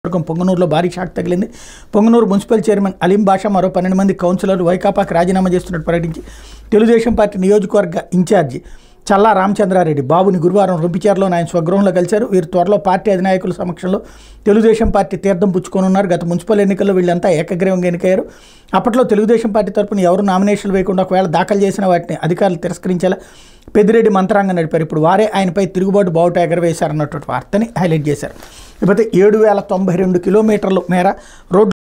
వర్గం పొంగనూరులో భారీ షాక్ తగిలింది పొంగనూరు మున్సిపల్ చైర్మన్ అలీం బాషా మరో పన్నెండు మంది కౌన్సిలర్లు వైకాపాకు రాజీనామా చేస్తున్నట్టు ప్రకటించి తెలుగుదేశం పార్టీ నియోజకవర్గ ఇన్ఛార్జి చల్లా రామచంద్రారెడ్డి బాబుని గురువారం రొంపిచేరలో ఆయన స్వగృహంలో కలిశారు వీరు త్వరలో పార్టీ అధినాయకుల సమక్షంలో తెలుగుదేశం పార్టీ తీర్థం పుచ్చుకోనున్నారు గత మున్సిపల్ ఎన్నికల్లో వీళ్ళంతా ఏకగ్రీవంగా ఎన్నికయ్యారు అప్పట్లో తెలుగుదేశం పార్టీ తరపున ఎవరు నామినేషన్లు వేయకుండా ఒకవేళ దాఖలు చేసిన వాటిని అధికారులు తిరస్కరించేలా పెద్దిరెడ్డి మంత్రాంగం నడిపారు ఇప్పుడు వారే ఆయనపై తిరుగుబాటు బావుట ఎగరవేశారన్నటువంటి వార్తని హైలైట్ చేశారు ఇకపోతే ఏడు వేల తొంభై రెండు కిలోమీటర్ల మేర రోడ్డు